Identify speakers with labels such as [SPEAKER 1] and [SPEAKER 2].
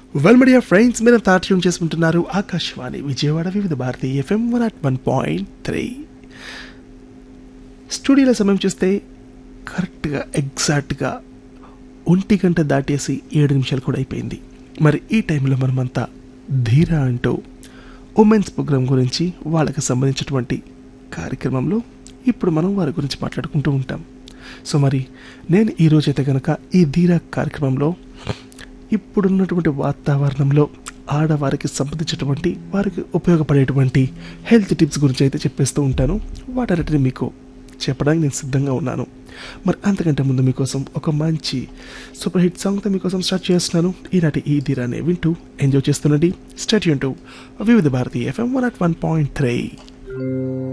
[SPEAKER 1] well media friends మీరు తాట్యం చేసుకుంటున్నారు Akashvani Vijayawada Vividh Bharati FM one at one point three స్టూడియోలో సమయం చూస్తే కరెక్ట్గా ఎగ్జాక్ట్గా ఒంటి గంట దాటేసి ఏడు నిమిషాలు కూడా అయిపోయింది మరి ఈ టైంలో మనమంతా ధీర అంటూ ఉమెన్స్ ప్రోగ్రామ్ గురించి వాళ్ళకి సంబంధించినటువంటి కార్యక్రమంలో ఇప్పుడు మనం వారి గురించి మాట్లాడుకుంటూ ఉంటాం సో మరి నేను ఈరోజైతే కనుక ఈ ధీర కార్యక్రమంలో ఇప్పుడున్నటువంటి వాతావరణంలో ఆడవారికి సంబంధించినటువంటి వారికి ఉపయోగపడేటువంటి హెల్త్ టిప్స్ గురించి అయితే చెప్పేస్తూ ఉంటాను వాటన్నిటిని మీకు చెప్పడానికి నేను సిద్ధంగా ఉన్నాను మరి అంతకంటే ముందు మీకోసం ఒక మంచి సూపర్ హిట్ సాంగ్తో మీకోసం స్టార్ట్ చేస్తున్నాను ఈనాటి ఈ ధీరాన్ని వింటూ ఎంజాయ్ చేస్తుండండి start Vividh Bharati FM one at one point three